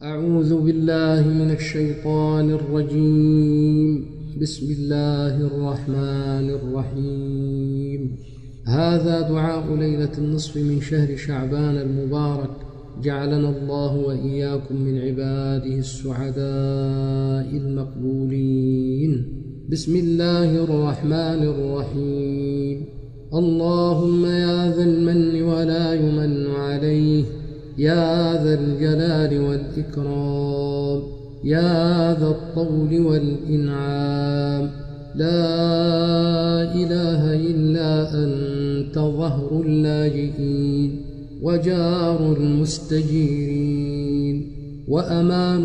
أعوذ بالله من الشيطان الرجيم بسم الله الرحمن الرحيم هذا دعاء ليلة النصف من شهر شعبان المبارك جعلنا الله وإياكم من عباده السعداء المقبولين بسم الله الرحمن الرحيم اللهم يا ذا المن ولا يمن عليه يا ذا الجلال والإكرام يا ذا الطول والإنعام لا إله إلا أنت ظهر اللاجئين وجار المستجيرين وأمان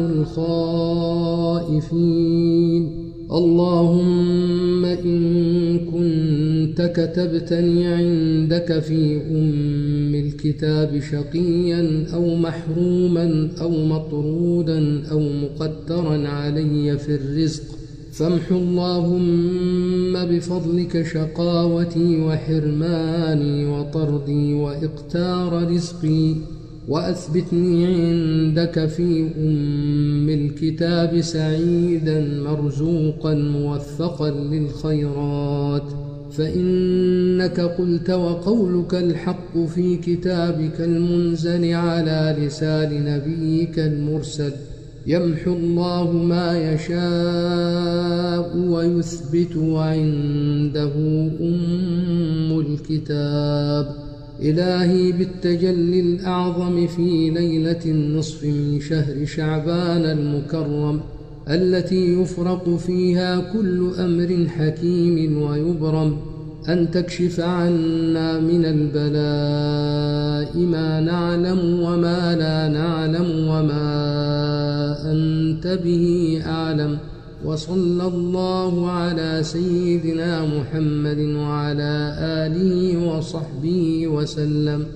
الخائفين اللهم إن كنت كتبتني عندك في أم الكتاب شقيا أو محروما أو مطرودا أو مقدرا علي في الرزق فامح اللهم بفضلك شقاوتي وحرماني وطردي وإقتار رزقي وأثبتني عندك في أم الكتاب سعيدا مرزوقا موفقا للخيرات فإنك قلت وقولك الحق في كتابك المنزل على لسان نبيك المرسل يمحو الله ما يشاء ويثبت وعنده أم الكتاب إلهي بالتجلي الأعظم في ليلة النصف من شهر شعبان المكرم التي يفرق فيها كل أمر حكيم ويبرم أن تكشف عنا من البلاء ما نعلم وما لا نعلم وما أنت به أعلم وصلى الله على سيدنا محمد وعلى آله وصحبه وسلم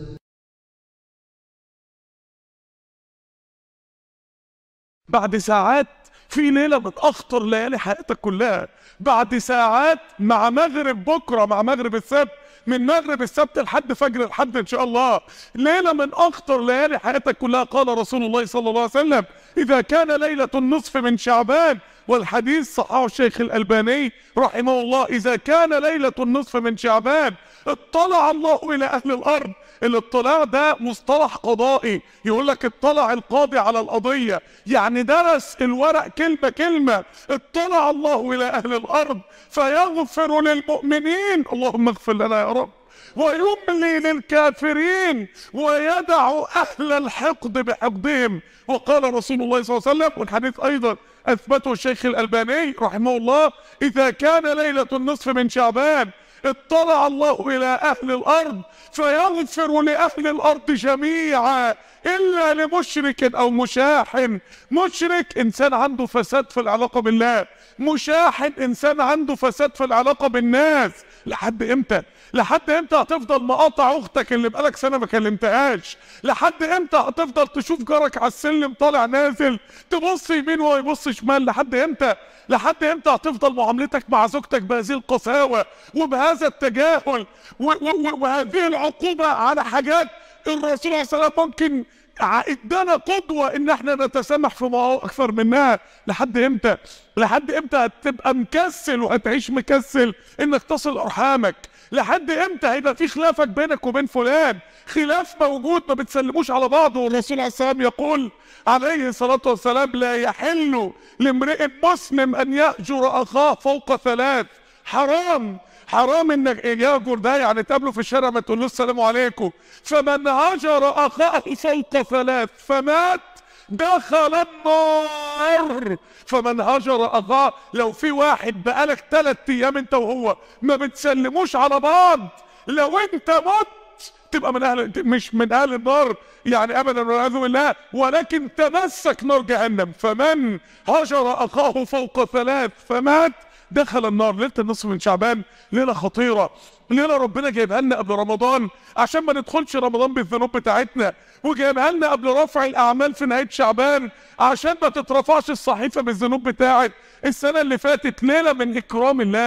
بعد ساعات في ليلة من أخطر ليالي حياتك كلها بعد ساعات مع مغرب بكرة مع مغرب السبت من مغرب السبت لحد فجر الحد إن شاء الله ليلة من أخطر ليالي حياتك كلها قال رسول الله صلى الله عليه وسلم إذا كان ليلة النصف من شعبان والحديث صححه الشيخ الألباني رحمه الله إذا كان ليلة النصف من شعبان اطلع الله إلى أهل الأرض الاطلاع ده مصطلح قضائي يقول لك اطلع القاضي على القضية يعني درس الورق كلمة كلمة اطلع الله إلى أهل الأرض فيغفر للمؤمنين اللهم اغفر لنا يا رب ويملي للكافرين ويدع أهل الحقد بحقدهم وقال رسول الله صلى الله عليه وسلم والحديث أيضا أثبته الشيخ الألباني رحمه الله إذا كان ليلة النصف من شعبان اطلع الله إلى أهل الأرض فيغفر لأهل الأرض جميعا إلا لمشرك أو مشاحن مشرك إنسان عنده فساد في العلاقة بالله مشاحن إنسان عنده فساد في العلاقة بالناس لحد إمتى لحد امتى هتفضل مقاطع اختك اللي بقالك سنه ما كلمتهاش لحد امتى هتفضل تشوف جارك على السلم طالع نازل تبص يمين وهو يبص شمال لحد امتى لحد امتى هتفضل معاملتك مع زوجتك بهذه القساوه وبهذا التجاهل و- و- وهذه العقوبه على حاجات الرسول عليه الصلاه والسلام ممكن ادانا قدوه ان احنا نتسامح في مواضيع اكثر منها لحد امتى لحد امتى هتبقى مكسل وهتعيش مكسل انك تصل ارحامك لحد امتى هيبقى في خلافك بينك وبين فلان خلاف موجود ما بتسلموش على بعض والرسول عليه السلام يقول عليه الصلاة والسلام لا يحل لامرئ مسلم أن يهجر أخاه فوق ثلاث حرام حرام انك يهجر ده يعني تقابله في الشارع ما تقولوش السلام عليكم فمن هجر اخاه فوق ثلاث فمات دخل النار فمن هجر اخاه لو في واحد بقالك ثلاث ايام انت وهو ما بتسلموش على بعض لو انت مت تبقى من اهل مش من اهل النار يعني ابدا والعياذ بالله ولكن تمسك نار جهنم فمن هجر اخاه فوق ثلاث فمات دخل النار ليله النصف من شعبان ليله خطيره ليله ربنا جايبها لنا قبل رمضان عشان ما ندخلش رمضان بالذنوب بتاعتنا وجايبها لنا قبل رفع الاعمال في نهايه شعبان عشان ما تترفعش الصحيفه بالذنوب بتاعت السنه اللي فاتت ليله من اكرام الله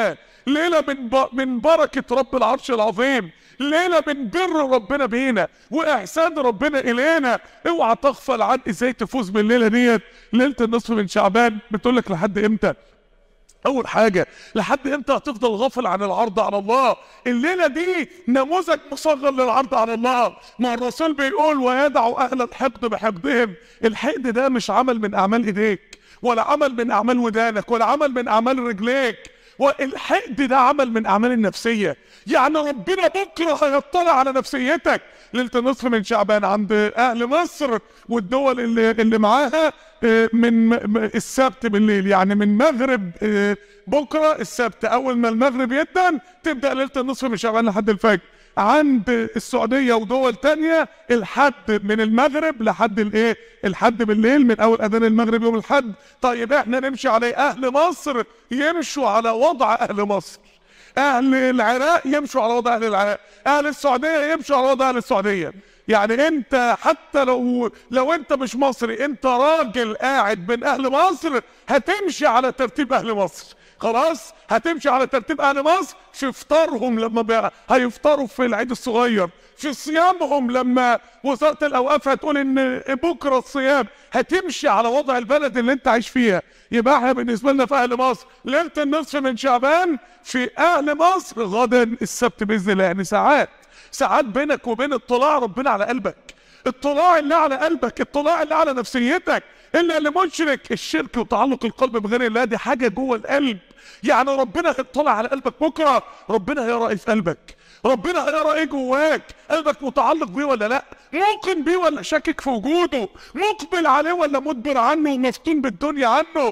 ليله من ب... من بركه رب العرش العظيم ليله من بر ربنا بينا واحسان ربنا الينا اوعى تغفل عن ازاي تفوز بالليله ديت ليله النصف من شعبان بتقول لك لحد امتى اول حاجه لحد امتى هتفضل غافل عن العرض على الله الليله دي نموذج مصغر للعرض على الله ما الرسول بيقول ويدع اهل الحقد بحقدهم الحقد ده مش عمل من اعمال ايديك ولا عمل من اعمال ودانك ولا عمل من اعمال رجليك والحقد ده عمل من اعمال النفسيه يعني ربنا بكره هيطلع على نفسيتك ليله النصف من شعبان عند اهل مصر والدول اللي اللي معاها آه، من م- السبت بالليل يعني من مغرب آه، بكره السبت اول ما المغرب يدن تبدا ليله النصف من شعبان لحد الفجر عند السعودية ودول تانية الحد من المغرب لحد الايه الحد بالليل من اول اذان المغرب يوم الحد طيب احنا نمشي على اهل مصر يمشوا على وضع اهل مصر اهل العراق يمشوا على وضع اهل العراق اهل السعوديه يمشوا على وضع اهل السعوديه يعني انت حتى لو لو انت مش مصري انت راجل قاعد من اهل مصر هتمشي على ترتيب اهل مصر خلاص هتمشي على ترتيب اهل مصر في فطارهم لما بي... هيفطروا في العيد الصغير في صيامهم لما وزاره الاوقاف هتقول ان بكره الصيام هتمشي على وضع البلد اللي انت عايش فيها يبقى احنا بالنسبه لنا في اهل مصر ليله النصف من شعبان في اهل مصر غدا السبت باذن الله يعني ساعات ساعات بينك وبين اطلاع ربنا على قلبك اطلاع اللي على قلبك اطلاع اللي على نفسيتك الا اللي مشرك الشرك وتعلق القلب بغير الله دي حاجه جوه القلب يعني ربنا هيطلع على قلبك بكره ربنا هيرى ايه في قلبك ربنا هيرى ايه جواك قلبك متعلق بيه ولا لا موقن بيه ولا شاكك في وجوده مقبل عليه ولا مدبر عنه ومفتون بالدنيا عنه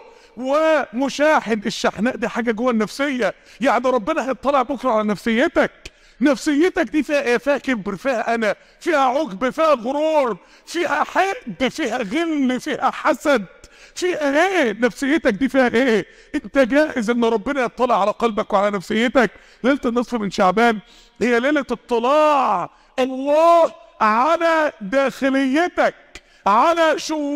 ومشاحن الشحناء دي حاجه جوه النفسيه يعني ربنا هيطلع بكره على نفسيتك نفسيتك دي فيها ايه فيها كبر فيها انا فيها عجب فيها غرور فيها حقد فيها غل فيها حسد فيها ايه نفسيتك دي فيها ايه انت جاهز ان ربنا يطلع على قلبك وعلى نفسيتك ليله النصف من شعبان هي ليله اطلاع الله على داخليتك على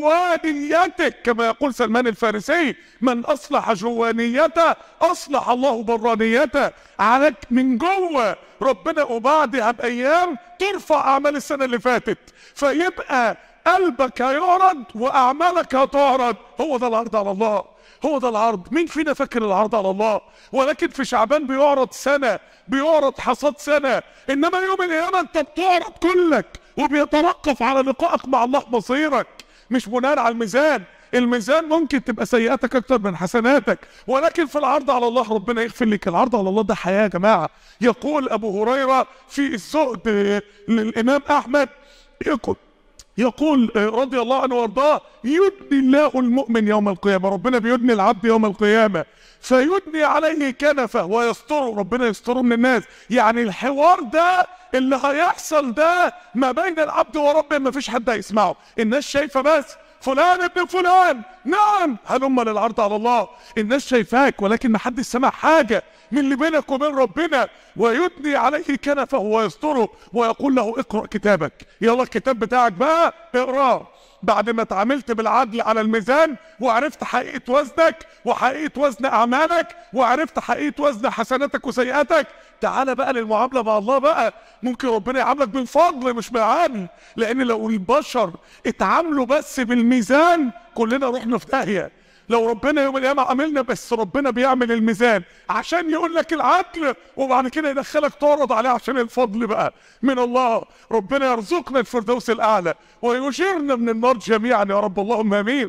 جوانيتك كما يقول سلمان الفارسي من اصلح جوانيته اصلح الله برانيته عليك من جوه ربنا وبعدها بايام ترفع اعمال السنه اللي فاتت فيبقى قلبك هيعرض واعمالك هتعرض هو ده العرض على الله هو ده العرض مين فينا فاكر العرض على الله ولكن في شعبان بيعرض سنة بيعرض حصاد سنة إنما يوم القيامة أنت بتعرض كلك وبيتوقف على لقائك مع الله مصيرك مش بناء على الميزان الميزان ممكن تبقى سيئاتك اكتر من حسناتك ولكن في العرض على الله ربنا يغفر لك العرض على الله ده حياه يا جماعه يقول ابو هريره في الزهد للامام احمد يقول يقول آه، رضي الله عنه وارضاه يدني الله المؤمن يوم القيامه ربنا بيدني العبد يوم القيامه فيدني عليه كنفه ويستره ربنا يستره من الناس يعني الحوار ده اللي هيحصل ده ما بين العبد وربه ما فيش حد هيسمعه الناس شايفه بس فلان ابن فلان نعم هلم للعرض على الله الناس شايفاك ولكن ما حدش سمع حاجة من اللي بينك وبين ربنا ويدني عليه كنفه ويستره ويقول له اقرأ كتابك يلا الكتاب بتاعك بقى اقراه بعد ما اتعاملت بالعدل على الميزان وعرفت حقيقة وزنك وحقيقة وزن أعمالك وعرفت حقيقة وزن حسناتك وسيئاتك تعالى بقى للمعاملة مع الله بقى ممكن ربنا يعاملك بالفضل مش بالعدل لأن لو البشر اتعاملوا بس بالميزان كلنا رحنا في داهية لو ربنا يوم القيامة عاملنا بس ربنا بيعمل الميزان عشان يقول لك العدل وبعد كده يدخلك تعرض عليه عشان الفضل بقى من الله ربنا يرزقنا الفردوس الأعلى ويجيرنا من النار جميعا يا رب اللهم آمين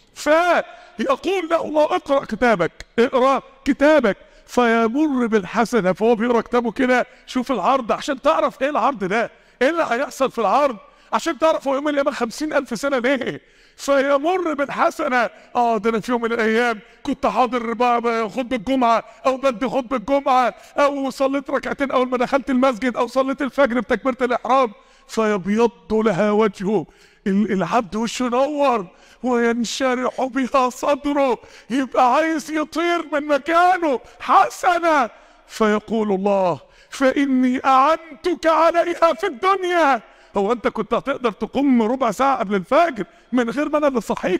فيقول له الله اقرأ كتابك اقرأ كتابك فيمر بالحسنة فهو بيقرأ كتابه كده شوف العرض عشان تعرف ايه العرض ده ايه اللي هيحصل في العرض عشان تعرف هو يوم القيامة خمسين ألف سنة ليه فيمر بالحسنة اه ده انا في يوم من الايام كنت حاضر بقى خطبة الجمعة او بدي خطبة الجمعة او صليت ركعتين اول ما دخلت المسجد او صليت الفجر بتكبيرة الاحرام فيبيض لها وجهه ال- العبد وشه نور وينشرح بها صدره يبقى عايز يطير من مكانه حسنة فيقول الله فإني أعنتك عليها في الدنيا هو أنت كنت هتقدر تقوم ربع ساعة قبل الفجر من غير ما أنا اللي صحيك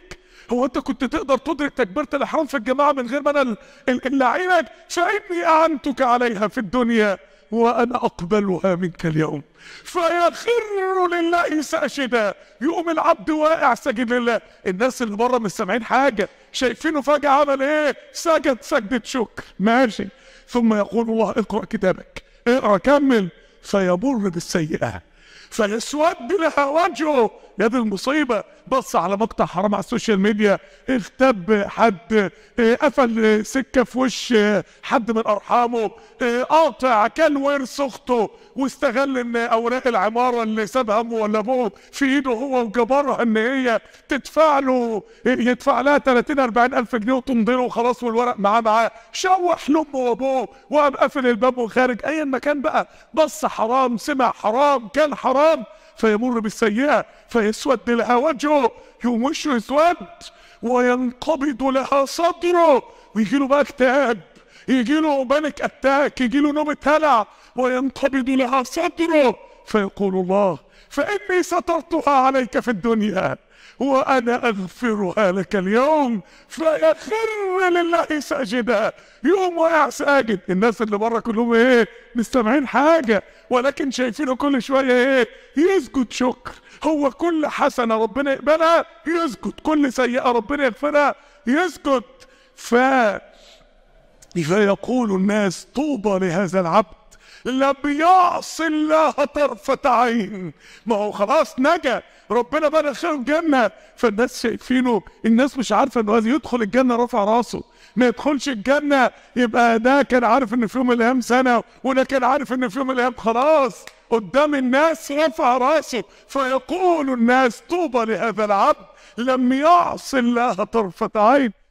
هو انت كنت تقدر تدرك تكبيره الاحرام في الجماعه من غير ما انا ال- ال- اللي اعينك فاني اعنتك عليها في الدنيا وانا اقبلها منك اليوم فيخر لله ساجدا يقوم العبد واقع ساجد لله الناس اللي بره مش سامعين حاجه شايفينه فجاه عمل ايه سجد سجده شكر ماشي ثم يقول الله اقرا كتابك اقرا كمل فيمر بالسيئه فيسود لها وجهه يا دي المصيبة بص على مقطع حرام على السوشيال ميديا اغتاب حد اه، قفل سكة في وش اه، حد من أرحامه اه، قاطع كان ورث أخته واستغل إن أوراق العمارة اللي سابها أمه ولا أبوه في إيده هو وجبرها إن هي تدفع له يدفع لها 30 40 ألف جنيه وتمضي له وخلاص والورق معاه معاه شوح لأمه وأبوه وقام قافل الباب وخارج أيا ما كان بقى بص حرام سمع حرام كان حرام فيمر بالسيئة فيسود لها وجهه يقوم وشه يسود وينقبض لها صدره ويجي له بقى اكتئاب يجي له بانك اتاك يجي له نوبة هلع وينقبض لها صدره فيقول الله فإني سترتها عليك في الدنيا وأنا أغفرها لك اليوم فيخر لله ساجدا يقوم واقع ساجد الناس اللي بره كلهم ايه مش سامعين حاجة ولكن شايفينه كل شوية ايه يسجد شكر هو كل حسنة ربنا يقبلها يسجد كل سيئة ربنا يغفرها يسجد ف فيقول الناس طوبى لهذا العبد لم يعص الله طرفة عين ما هو خلاص نجا ربنا بقى دخله الجنة فالناس شايفينه الناس مش عارفة انه عايز يدخل الجنة رافع راسه ما يدخلش الجنة يبقى ده كان عارف ان في يوم من الايام سنة وده كان عارف ان في يوم من الايام خلاص قدام الناس رفع راسه فيقول الناس طوبى لهذا العبد لم يعص الله طرفة عين